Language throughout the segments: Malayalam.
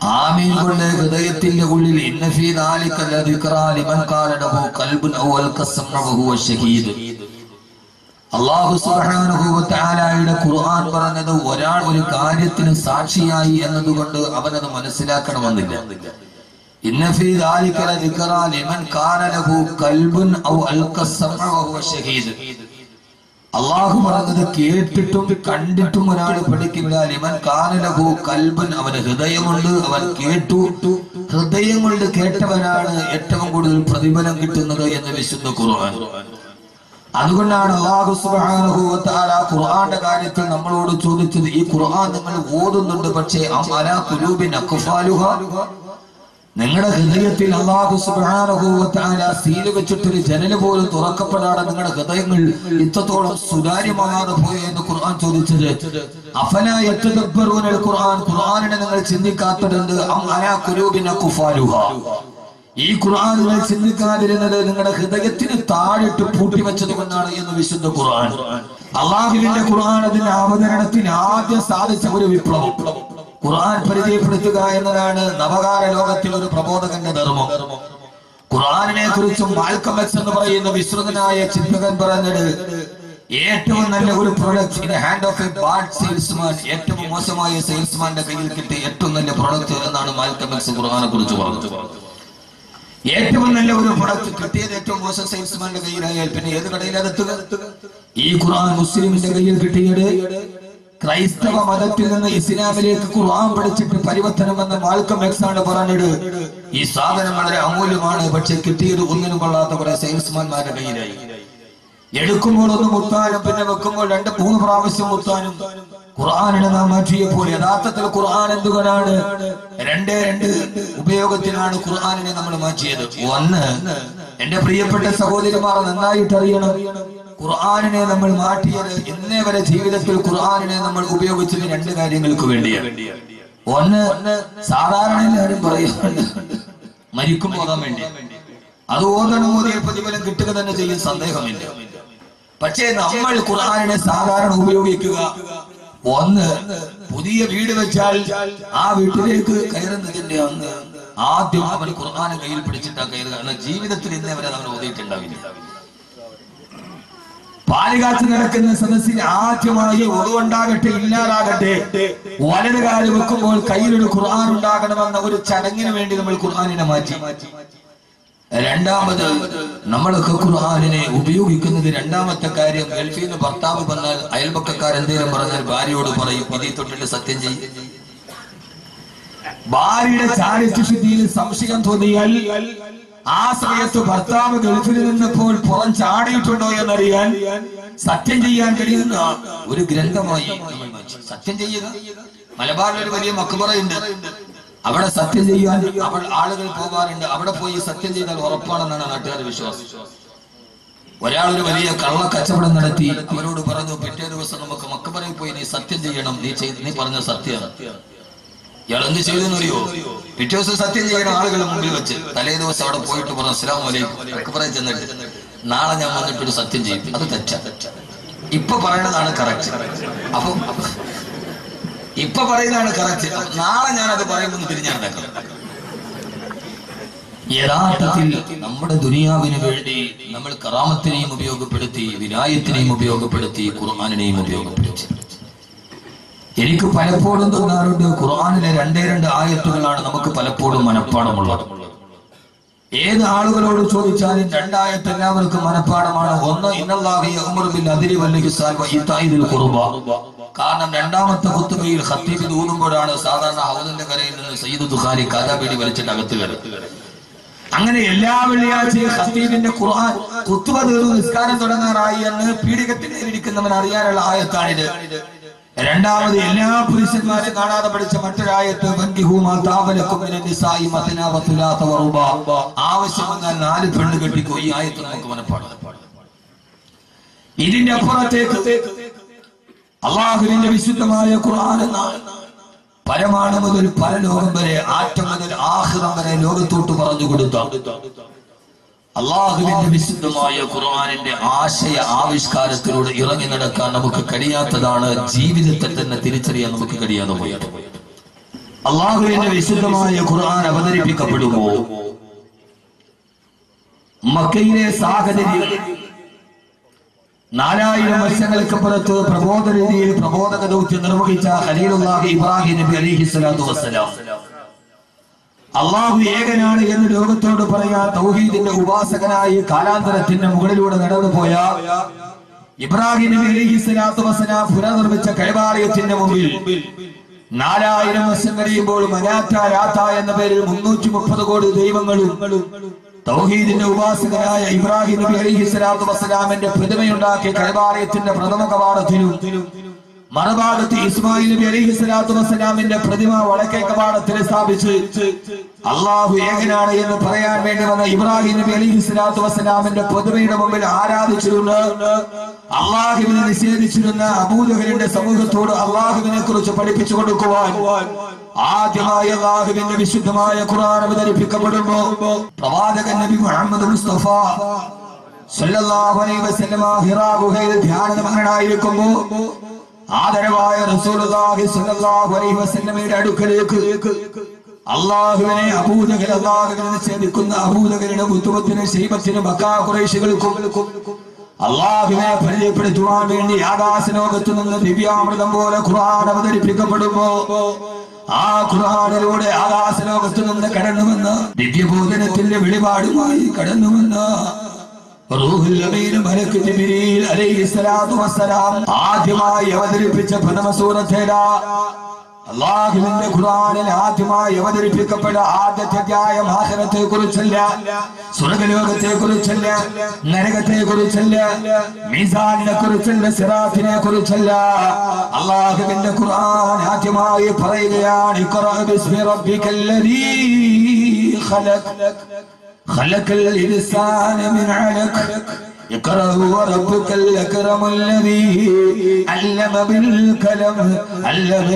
ആമീൻ കൊണ്ട് ഹൃദയത്തിന്റെ ഉള്ളിൽ ഇന്നഫീ ദാലിക ലദിക്റാ ലിമൻ കാന ലഹു ഖൽബുൻ ഔ അൽഖസം വഹുവ ഷഹീദ് അള്ളാഹു സുബ്ഹാനഹു വ തആലയുടെ ഖുർആൻ പറഞ്ഞത് ഒരാൾ ഒരു കാര്യത്തിന് സാക്ഷിയായി എന്നതുകൊണ്ട് അവനത് മനസ്സിലാക്കണമെന്നില്ല ഇന്ന ഫീ ദാലിക ലദിക്റാ ലിമൻ കാന ലഹു ഖൽബുൻ ഔ അൽഖസം വഹുവ ഷഹീദ് അള്ളാഹു പറഞ്ഞത് കേട്ടിട്ടും കണ്ടിട്ടും ഒരാൾ പഠിക്കില്ല ലിമൻ കാനലഹു കൽബൻ അവന് ഹൃദയമുണ്ട് അവൻ കേട്ടു ഹൃദയം കൊണ്ട് കേട്ടവനാണ് ഏറ്റവും കൂടുതൽ പ്രതിഫലം കിട്ടുന്നത് എന്ന് വിശുദ്ധ ഖുർആൻ അതുകൊണ്ടാണ് അള്ളാഹു സുബ്ഹാനഹു വ തആല ഖുർആന്റെ കാര്യത്തിൽ നമ്മളോട് ചോദിച്ചത് ഈ ഖുർആൻ നിങ്ങൾ ഓതുന്നുണ്ട് പക്ഷേ അം അലാ ഖുലൂബിൻ അഖ്ഫാലുഹ നിങ്ങളുടെ ഹൃദയത്തിൽ അള്ളാഹു സുബ്ഹാനഹു വ തആല സീല് വെച്ചിട്ടൊരു ജനല് പോലും തുറക്കപ്പെടാതെ നിങ്ങളുടെ ഹൃദയങ്ങൾ ഇത്രത്തോളം സുതാര്യമാകാതെ പോയി എന്ന് ഖുർആൻ ചോദിച്ചത് അഫല യതദബ്ബറൂനൽ ഖുർആൻ ഖുർആനിനെ നിങ്ങൾ ചിന്തിക്കാത്തതുണ്ട് അം അലാ ഖുലൂബിൻ അഖ്ഫാലുഹ ഈ ഖുർആൻ നിങ്ങൾ ചിന്തിക്കാതിരുന്നത് നിങ്ങളുടെ ഹൃദയത്തിന് താഴിട്ട് പൂട്ടിവെച്ചത് കൊണ്ടാണ് എന്ന് വിശുദ്ധ ഖുർആൻ അള്ളാഹുവിന്റെ ഖുർആൻ അതിന്റെ അവതരണത്തിന് ആദ്യം സാധിച്ച ഒരു വിപ്ലവം ഖുർആൻ പരിചയപ്പെടുത്തുക എന്നതാണ് നവകാല ലോകത്തിൽ ഒരു പ്രബോധകന്റെ ധർമ്മം ഖുർആനിനെ കുറിച്ചും മാൽക്കം എക്സ് എന്ന് പറയുന്ന വിശ്രുതനായ ചിന്തകൻ പറഞ്ഞത് ഏറ്റവും നല്ല ഒരു product in hand of a bad salesman ഏറ്റവും മോശമായ സെയിൽസ്മാന്റെ കയ്യിൽ കിട്ടിയ ഏറ്റവും നല്ല പ്രൊഡക്റ്റ് എന്നാണ് മാൽക്കം എക്സ് ഖുർആനെ കുറിച്ച് പറഞ്ഞത് ഏറ്റവും നല്ല ഒരു പ്രൊഡക്റ്റ് കിട്ടിയത് ഏറ്റവും മോശം സെയിൽസ്മാന്റെ കയ്യിലായാൽ പിന്നെ ഏത് കടയിലെത്തുക ഈ ഖുർആൻ മുസ്ലിമിന്റെ കയ്യിൽ കിട്ടിയത് ക്രൈസ്തവ മതത്തിൽ നിന്ന് ഇസ്ലാമിലേക്ക് ഖുർആൻ പഠിച്ചിട്ട് പരിവർത്തനം എന്ന മാൽക്കം എക്സ് ആണ് പറഞ്ഞത് ഈ സാധനം വളരെ അമൂല്യമാണ് പക്ഷെ കിട്ടിയത് ഒന്നിനും കൊള്ളാത്ത കുറെ സെയിൽസ്മാൻമാരുടെ കയ്യിലായി എടുക്കുമ്പോൾ ഒന്ന് മുത്താനും പിന്നെ വെക്കുമ്പോൾ രണ്ട് മൂന്ന് പ്രാവശ്യം മുത്താനും ഖുർആാനിനെ നാം മാറ്റിയപ്പോൾ യഥാർത്ഥത്തിൽ ഖുർആൻ എന്തുകൊണ്ടാണ് രണ്ടേ രണ്ട് ഉപയോഗത്തിനാണ് ഖുർആാനിനെ നമ്മൾ മാറ്റിയത് ഒന്ന് എന്റെ പ്രിയപ്പെട്ട സഹോദരിമാർ നന്നായിട്ട് അറിയണം ഖുർആാനിനെ നമ്മൾ മാറ്റിയത് ഇന്നേ വരെ ജീവിതത്തിൽ ഖുർആാനിനെ നമ്മൾ ഉപയോഗിച്ചത് രണ്ട് കാര്യങ്ങൾക്ക് വേണ്ടിയാണ് ഒന്ന് സാധാരണ എല്ലാവരും പറയുന്നുണ്ട് മരിക്കും ഓതാൻ വേണ്ടി അത് ഓതണം ഓതിയ പ്രതിഫലം കിട്ടുക തന്നെ ചെയ്യും സന്ദേഹമില്ല പക്ഷേ നമ്മൾ ഖുർആാനിനെ സാധാരണ ഉപയോഗിക്കുക ഒന്ന് പുതിയ വീട് വെച്ചാൽ ആ വീട്ടിലേക്ക് കയറുന്നതിന്റെ അന്ന് ആദ്യം അവൻ ഖുർആാനെ കയ്യിൽ പിടിച്ചിട്ടാ കയറുക കാരണം ജീവിതത്തിൽ ഇന്നേ വരെ അവൻ ഓതിയിട്ടുണ്ടാവില്ല പാലുകാച്ച് നടക്കുന്ന സദസ്സിൽ ആദ്യമായി ഒതുണ്ടാകട്ടെ ഇല്ലാതാകട്ടെ വലത് കാല് വെക്കുമ്പോൾ കയ്യിലൊരു ഖുർആൻ ഉണ്ടാകണമെന്ന ഒരു ചടങ്ങിന് വേണ്ടി നമ്മൾ ഖുർആാനിനെ മാറ്റി രണ്ടാമത് നമ്മളൊക്കെ ഖുർആാനിനെ ഉപയോഗിക്കുന്നത് രണ്ടാമത്തെ കാര്യം ഗൾഫിൽ നിന്ന് ഭർത്താവ് പറഞ്ഞാൽ അയൽപക്കക്കാർ എന്തെങ്കിലും പറഞ്ഞാൽ ഭാര്യയോട് പറയും ഇതിൽ തൊട്ടിട്ട് സത്യം ചെയ്യും ഭാര്യയുടെ ചാരിത്രശുദ്ധിയിൽ സംശയം തോന്നിയാൽ ആ സമയത്ത് ഭർത്താവ് ഗൾഫിൽ നിന്നപ്പോൾ പുറം ചാടിയിട്ടുണ്ടോ എന്നറിയാൻ സത്യം ചെയ്യാൻ കഴിയുന്ന ഒരു ഗ്രന്ഥമായി നമ്മൾ മാറ്റി. സത്യം ചെയ്യുക മലബാറിൽ ഒരു വലിയ മക്കുപറയുണ്ട് അവിടെ സത്യം ചെയ്യാൻ അവൾ ആളുകൾ പോകാറുണ്ട് അവിടെ പോയി സത്യം ചെയ്താൽ ഉറപ്പാണെന്നാണ് നാട്ടുകാരുടെ വിശ്വാസം ഒരാൾ ഒരു വലിയ കള്ള കച്ചവടം നടത്തി അവരോട് പറഞ്ഞു പിറ്റേ ദിവസം നമുക്ക് മക്കബറയിൽ പോയി നീ സത്യം ചെയ്യണം നീ ചെയ്ത് നീ പറഞ്ഞ സത്യമാണ് ഇയാൾ എന്ത് ചെയ്തെന്നറിയോ പിറ്റേ ദിവസം സത്യം ചെയ്യണം ആളുകളുടെ മുമ്പിൽ വെച്ച് തലേ ദിവസം അവിടെ പോയിട്ട് പറഞ്ഞു അസ്സലാം വലൈക്കും മക്കബറയിൽ ചെന്നിട്ട് നാളെ ഞാൻ വന്നിട്ട് ഒരു സത്യം ചെയ്യും അത് തെറ്റാ ഇപ്പൊ പറയണതാണ് കറക്റ്റ് അപ്പൊ ഇപ്പൊ പറയുന്നതാണ് കറക്റ്റ് നാളെ ഞാൻ അത് പറയുമ്പോൾ തിരിഞ്ഞാൽ നടക്കണം യഥാർത്ഥത്തിൽ നമ്മുടെ ദുനിയാവിന് വേണ്ടി നമ്മൾ കറാമത്തിനെയും ഉപയോഗപ്പെടുത്തി വിനായത്തിനെയും ഉപയോഗപ്പെടുത്തി ഖുർആാനിനെയും ഉപയോഗപ്പെടുത്തി എനിക്ക് പലപ്പോഴും തോന്നാറുണ്ട് ഖുർആാനിലെ രണ്ടേ രണ്ട് ആയത്തുകളാണ് നമുക്ക് പലപ്പോഴും മനഃപ്പാടമുള്ളത് ഏത് ആളുകളോട് ചോദിച്ചാലും രണ്ടായത്ത് എല്ലാവർക്കും മനഃപ്പാടമാണ് ഒന്ന് ഇന്നല്ലാഹി യഅ്മുറു ബിൽ അദ്ലി വൽ ഇഹ്സാൻ വ ഈതാഇദിൽ ഖുർബ കാരണം രണ്ടാമത്തെ ഖുത്ബയിൽ ഖത്തീബ് ഇത് ഊതുമ്പോഴാണ് സാധാരണ ഹൗദിന്റെ കരയിൽ നിന്ന് സയ്യിദ് ദുഖാരി കഥാപീടി വലിച്ചിട്ട് അകത്ത് കയറുന്നത് അങ്ങനെ എല്ലാ വെള്ളിയാഴ്ചയും ഖത്തീബിന്റെ ഖുർആൻ കുത്തുബ തീർന്നു നിസ്കാരം തുടങ്ങാറായി എന്ന് പീഡികത്തിലിരിക്കുന്നവൻ അറിയാനുള്ള ആയത്താണിത് രണ്ടാമത് എല്ലാ പുരുഷന്മാരും കാണാതെ പഠിച്ച മറ്റൊരായത്ത് വൻകിഹൂമാ താവലക്കും മിനൻ നിസാഇ മത്നാ വതുലാത്ത വറുബ. ആവശ്യം വന്നാൽ നാല് പെണ്ണ് കെട്ടിക്കോ ഈ ആയത്ത് നമുക്ക് മനപ്പാടാണ് ഇതിന്റെ അപ്പുറത്തേക്ക് അള്ളാഹുവിന്റെ വിശുദ്ധമായ ഖുർആൻ എന്ന പരമാണു മുതൽ പരലോകം വരെ ആറ്റം മുതൽ ആഹ്റം വരെ ലോകത്തോട്ട് പറഞ്ഞു കൊടുത്ത അള്ളാഹുവിന്റെ വിശുദ്ധമായ ഖുർആനിന്റെ ആശയ ആവിഷ്കാരത്തിലൂടെ ഇറങ്ങി നടക്കാൻ നമുക്ക് കഴിയാത്തതാണ് ജീവിതത്തെ തന്നെ തിരിച്ചറിയാൻ നമുക്ക് കഴിയാതെ പോയത് അള്ളാഹുവിന്റെ വിശുദ്ധമായ ഖുർആൻ അവതരിപ്പിക്കപ്പെടുമോ മക്കയിലെ സാഹചര്യം നാലായിരം വർഷങ്ങൾക്ക് പുറത്ത് പ്രബോധ രീതിയിൽ പ്രബോധക ദൗത്യം നിർവഹിച്ച ഖലീലുല്ലാഹി ഇബ്രാഹിം നബി അലൈഹി സ്വലാത്തു വസ്സലാം അള്ളാഹു ഏകനാണ് എന്ന് ലോകത്തോട് പറയാൻ തൗഹീദിന്റെ ഉപാസകനായി കാലാന്തരത്തിന്റെ മുകളിലൂടെ നടന്നുപോയ ഇബ്രാഹിം നബി അലൈഹി സ്വലാത്തു വസ്സലാം പുനർനിർമ്മിച്ച കൈവാലയത്തിന്റെ മുമ്പിൽ നാലായിരം വർഷം കഴിയുമ്പോൾ മനാത്ത രാത്ത എന്ന പേരിൽ മുന്നൂറ്റി മുപ്പത് കോടി ദൈവങ്ങളും തൗഹീദിന്റെ ഉപാസകനായ ഇബ്രാഹിം നബി അലൈഹി സ്വലാത്തു വസ്സലാമിന്റെ പ്രതിമയുണ്ടാക്കിയ കൈവാലയത്തിന്റെ പ്രഥമ കവാടത്തിലും മറുഭാഗത്ത് ഇസ്മായിൽ നബി അലൈഹി സ്വലാത്തു വസ്സലാമിന്റെ പ്രതിമ വടക്കേ കവാടത്തിൽ സ്ഥാപിച്ച് അള്ളാഹു ഏകനാണ് എന്ന് പറയാൻ വേണ്ടി വന്ന ഇബ്രാഹിം നബി അലൈഹി സ്വലാത്തു വസ്സലാമിന്റെ പ്രതിമയുടെ മുമ്പിൽ ആരാധിച്ചിരുന്ന അള്ളാഹുവിനെ നിഷേധിച്ചിരുന്ന അബൂജഹലിന്റെ സമൂഹത്തോട് അള്ളാഹുവിനെ കുറിച്ച് പഠിപ്പിച്ചു കൊടുക്കുവാൻ ആദ്യമായി അള്ളാഹുവിന്റെ വിശുദ്ധമായ ഖുർആൻ അവതരിപ്പിക്കപ്പെടുമ്പോ പ്രവാചകൻ നബി മുഹമ്മദ് മുസ്തഫ സല്ലല്ലാഹു അലൈഹി വസല്ലമ ഹിറാ ഗുഹയിൽ ധ്യാനമഗ്നനായിരിക്കുമ്പോ ആദരവായ റസൂലുള്ളാഹി സ്വല്ലല്ലാഹു അലൈഹി വസല്ലമയുടെ അടുക്കലേക്ക് അള്ളാഹുവിനെ അബൂജഹൽ അള്ളാഹുവിനെ നിഷേധിക്കുന്ന അബൂജഹലിന് ബുദ്ധുമത്തിന് ശൈബത്തിന് മക്കാ കുറേശികൾക്കും അള്ളാഹുവിനെ പരിചയപ്പെടുത്തുവാൻ വേണ്ടി ആകാശലോകത്തു നിന്ന് ദിവ്യാമൃതം പോലെ ഖുർആൻ അവതരിപ്പിക്കപ്പെടുമ്പോ ആ ഖുർആനിലൂടെ ആകാശലോകത്തു നിന്ന് കടന്നുവന്ന് ദിവ്യഭോജനത്തിന്റെ വെളിപാടുമായി കടന്നുവന്ന് റൂഹുൽ അമീൻ മലക്ക് ജിബ്രീൽ അലൈഹിസ്സലാത്തു വസ്സലാം ആദ്യമായി അവതരിപ്പിച്ച പ്രഥമ സൂറത്തേതാ അള്ളാഹുവിന്റെ ഖുർആനിൽ ആദ്യമായി അവതരിപ്പിക്കപ്പെട്ട ആദ്യത്തെ അധ്യായം ആഖിറത്തെ കുറിച്ചല്ല സ്വർഗലോകത്തെ കുറിച്ചല്ല നരകത്തെ കുറിച്ചല്ല മീസാനിനെ കുറിച്ചല്ല സിറാത്തിനെ കുറിച്ചല്ല അള്ളാഹുവിന്റെ ഖുർആൻ ആദ്യമായി പറയുകയാണ് ഇഖ്റഅ ബിസ്മി റബ്ബിക്കല്ലദീ ഖലഖ് خلق الإنسان من علق اقرأ وربك الأكرم الذي علم بالكلم علم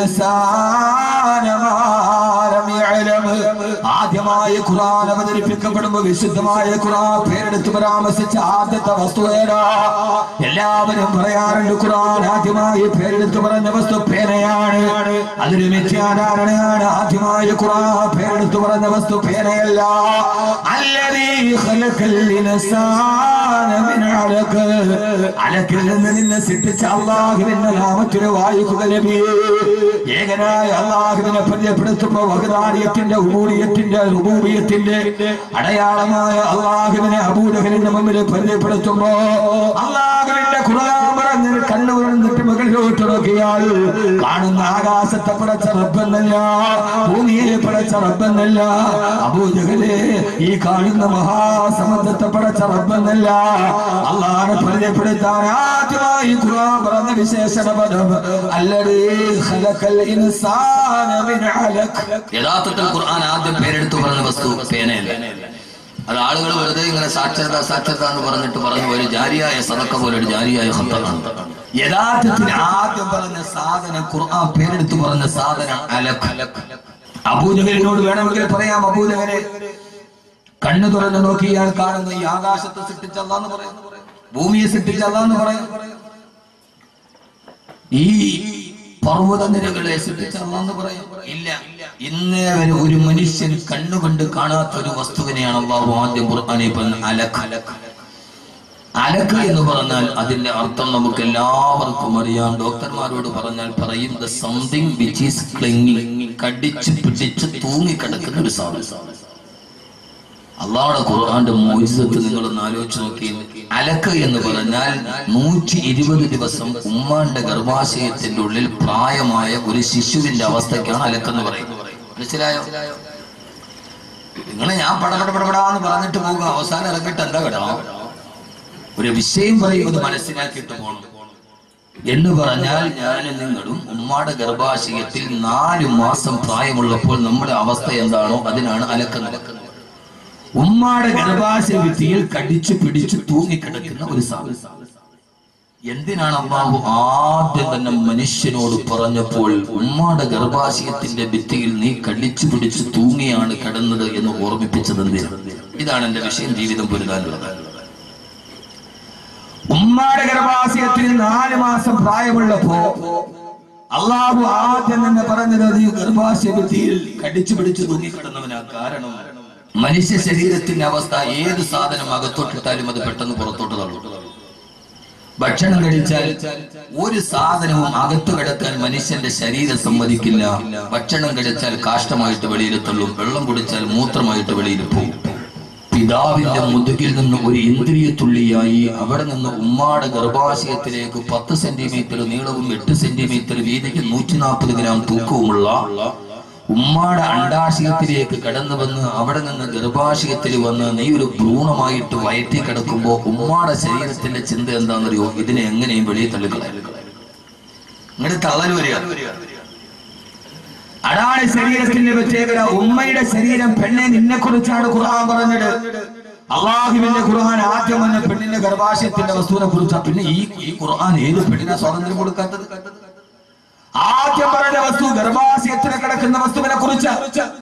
الإنسان ما لم يعلم ആദ്യമായ ഖുർആൻ അവതരിപ്പിക്കപ്പെടുമ്പോൾ വിശുദ്ധമായ ഖുർആൻ പേരെടുത്ത് പരാമർശിച്ച ആദ്യത്തെ വസ്തു ഏതാ എല്ലാവരും പറയാറുണ്ട് ഖുർആൻ ആദ്യമായി പേരെടുത്ത് പറഞ്ഞ വസ്തു പേനയാണ് അതൊരു മിഥ്യാധാരണയാണ് ആദ്യമായ ഖുർആൻ പേരെടുത്ത് പറഞ്ഞ വസ്തു പേനയല്ല അല്ലതീ ഖലഖൽ ഇൻസാന മിൻ അലഖ് അലക്കിൽ നിന്ന് നിന്നെ സൃഷ്ടിച്ച അല്ലാഹുവിന്റെ നാമത്തിൽ വായിക്കുക നബിയേ ഏകനായ അല്ലാഹുവിനെ പരിചയപ്പെടുത്തുമ്പോൾ വഹദാനിയത്തിന്റെ ഉബൂദിയത്തിന്റെ റുബൂബിയത്തിന്റെ അടയാളമായ അല്ലാഹുവിനെ അബൂജഹലിന്റെ മുമ്പിൽ പരിചയപ്പെടുത്തുമ്പോ അല്ലാഹുവിന്റെ ഖുർആൻ പറഞ്ഞ് കണ്ണു തുറന്നിട്ട് മുകളിലോട്ട് നോക്കിയാൽ കാണുന്ന ആകാശത്തെ പടച്ച റബ്ബെന്നല്ല ഭൂമിയെ പടച്ച റബ്ബെന്നല്ല അബൂജഹലെ ഈ കാണുന്ന മഹാസമുദ്രത്തെ പടച്ച റബ്ബെന്നല്ല അള്ളാഹനെ പരിചയപ്പെടുത്താൻ ആദ്യമായി ഖുർആൻ പറഞ്ഞ വിശേഷണ പദം അല്ലടേ ഖലഖൽ ഇൻസാന മിൻ അലഖ് യഥാർത്ഥത്തിൽ ഖുർആൻ ആദ്യം പേരെടുത്ത് പറഞ്ഞ വസ്തു പേനയല്ല അത് ആളുകൾ വെറുതെ ഇങ്ങനെ സാക്ഷരത സാക്ഷരത എന്ന് പറഞ്ഞിട്ട് പറഞ്ഞു ഒരു ജാരിയായ സദക്ക പോലെ ഒരു ജാരിയായ ഹത്തമാണ് യഥാർത്ഥത്തിൽ ആദ്യം പറഞ്ഞ സാധനം ഖുർആൻ പേരെടുത്ത് പറഞ്ഞ സാധനം അലഖ് അബൂജഹലിനോട് വേണമെങ്കിൽ പറയാം അബൂജഹലെ കണ്ണു തുറന്ന് നോക്കിയാൽ കാണുന്ന ഈ ആകാശത്തെ സൃഷ്ടിച്ചല്ലാന്ന് പറയാം ഭൂമിയെ സൃഷ്ടിച്ചല്ലാന്ന് പറയാം ഈ പർവ്വത നിരകളെ സൃഷ്ടിച്ചല്ലാന്ന് പറയാം ഇല്ല ഇന്നേ വരെ ഒരു മനുഷ്യൻ കണ്ണുകൊണ്ട് കാണാത്ത ഒരു വസ്തുവിനെയാണ് അള്ളാഹു ആദ്യം ഖുർആനെ പറഞ്ഞ അലഖ് അലക്ക് എന്ന് പറഞ്ഞാൽ അതിന്റെ അർത്ഥം നമുക്ക് എല്ലാവർക്കും അറിയാം ഡോക്ടർമാരോട് പറഞ്ഞാൽ പറയും the something which is clinging കടിച്ച് പിടിച്ച് തൂങ്ങിക്കിടക്കുന്ന ഒരു സാധനം അള്ളാഹുടെ ഖുർആന്റെ മോചിതത്ത് നിങ്ങളൊന്ന് ആലോചിച്ച് നോക്കി അലക്ക് എന്ന് പറഞ്ഞാൽ നൂറ്റി ഇരുപത് ദിവസം ഉമ്മാന്റെ ഗർഭാശയത്തിന്റെ ഉള്ളിൽ പ്രായമായ ഒരു ശിശുവിന്റെ അവസ്ഥയ്ക്കാണ് അലക്കെന്ന് പറയുന്നത് മനസ്സിലായോ നിങ്ങളെ ഞാൻ പടപട പടപടാന്ന് പറഞ്ഞിട്ട് പോകുക അവസാനം ഇറങ്ങിയിട്ട് എന്താ കേട്ടോ ഒരു വിഷയം പറയുന്നത് മനസ്സിലാക്കിയിട്ട് പോകണം എന്ന് പറഞ്ഞാൽ ഞാനും നിങ്ങളും ഉമ്മാടെ ഗർഭാശയത്തിൽ നാല് മാസം പ്രായമുള്ളപ്പോൾ നമ്മുടെ അവസ്ഥ എന്താണോ അതിനാണ് അലക്കുന്നത് ഉമ്മാടെ ഗർഭാശയ ഭിത്തിയിൽ കടിച്ചു പിടിച്ചു തൂങ്ങിക്കിടക്കുന്ന ഒരു സാധനം എന്തിനാണ് അള്ളാഹു ആദ്യം തന്നെ മനുഷ്യനോട് പറഞ്ഞപ്പോൾ ഉമ്മാടെ ഗർഭാശയത്തിന്റെ ഭിത്തിയിൽ നീ കടിച്ചു പിടിച്ചു തൂങ്ങിയാണ് കിടന്നത് എന്ന് ഓർമ്മിപ്പിച്ചത് എന്തിനാണ് ഇതാണ് എന്റെ വിഷയം ജീവിതം പൊരുതാനുള്ളത് ഉമ്മാടെ ഗർഭാശയത്തിൽ നാല് മാസം പ്രായമുള്ളപ്പോ അള്ളാഹു ആദ്യം തന്നെ പറഞ്ഞത് നീ ഗർഭാശയ ഭിത്തിയിൽ കടിച്ചു പിടിച്ച് തൂങ്ങിക്കിടന്നവനാ കാരണം മനുഷ്യ ശരീരത്തിന്റെ അവസ്ഥ ഏത് സാധനം അകത്തോട്ടിട്ടാലും അത് പെട്ടെന്ന് പുറത്തോട്ട് തള്ളും ഭക്ഷണം കഴിച്ചാൽ ഒരു സാധനവും അകത്തു കിടക്കാൻ മനുഷ്യന്റെ ശരീരം സമ്മതിക്കില്ല ഭക്ഷണം കഴിച്ചാൽ കാഷ്ടമായിട്ട് വെളിയിൽ തള്ളും വെള്ളം കുടിച്ചാൽ മൂത്രമായിട്ട് വെളിയിൽ പോകും പിതാവിന്റെ മുതുകിൽ നിന്ന് ഒരു ഇന്ദ്രിയ തുള്ളിയായി അവിടെ നിന്ന് ഉമ്മാടെ ഗർഭാശയത്തിലേക്ക് പത്ത് സെന്റിമീറ്റർ നീളവും എട്ട് സെന്റിമീറ്റർ വീതിക്ക് നൂറ്റി നാൽപ്പത് ഗ്രാം തൂക്കവുമുള്ള ഉമ്മാടെ അണ്ടാശയത്തിലേക്ക് കടന്നു വന്ന് അവിടെ നിന്ന് ഗർഭാശയത്തിൽ വന്ന് നീ ഒരു ഭ്രൂണമായിട്ട് വയറ്റി കിടക്കുമ്പോ ഉമ്മാടെ ശരീരത്തിന്റെ ചിന്ത എന്താണെന്നറിയോ ഇതിനെ എങ്ങനെയും വെളിയിൽ തള്ളിക്കളയാൻ ഇങ്ങനെ തള്ളൽ വരിക അതാണ് ശരീരത്തിന്റെ പ്രത്യേകത ഉമ്മയുടെ ശരീരം പെണ്ണെ നിന്നെ കുറിച്ചാണ് ഖുർആൻ പറഞ്ഞത് അള്ളാഹുവിന്റെ ഖുർആൻ ആദ്യം വന്ന പെണ്ണിന്റെ ഗർഭാശയത്തിന്റെ വസ്തുവിനെ കുറിച്ചാ പിന്നെ ഈ ഈ ഖുർആൻ ഏത് പെണ്ണിനെ സ്വാതന്ത്ര്യം കൊടുക്കാത്തത് ആദ്യം പറഞ്ഞ വസ്തു ഗർഭാശയത്തിൽ കിടക്കുന്ന വസ്തുവിനെ കുറിച്ച്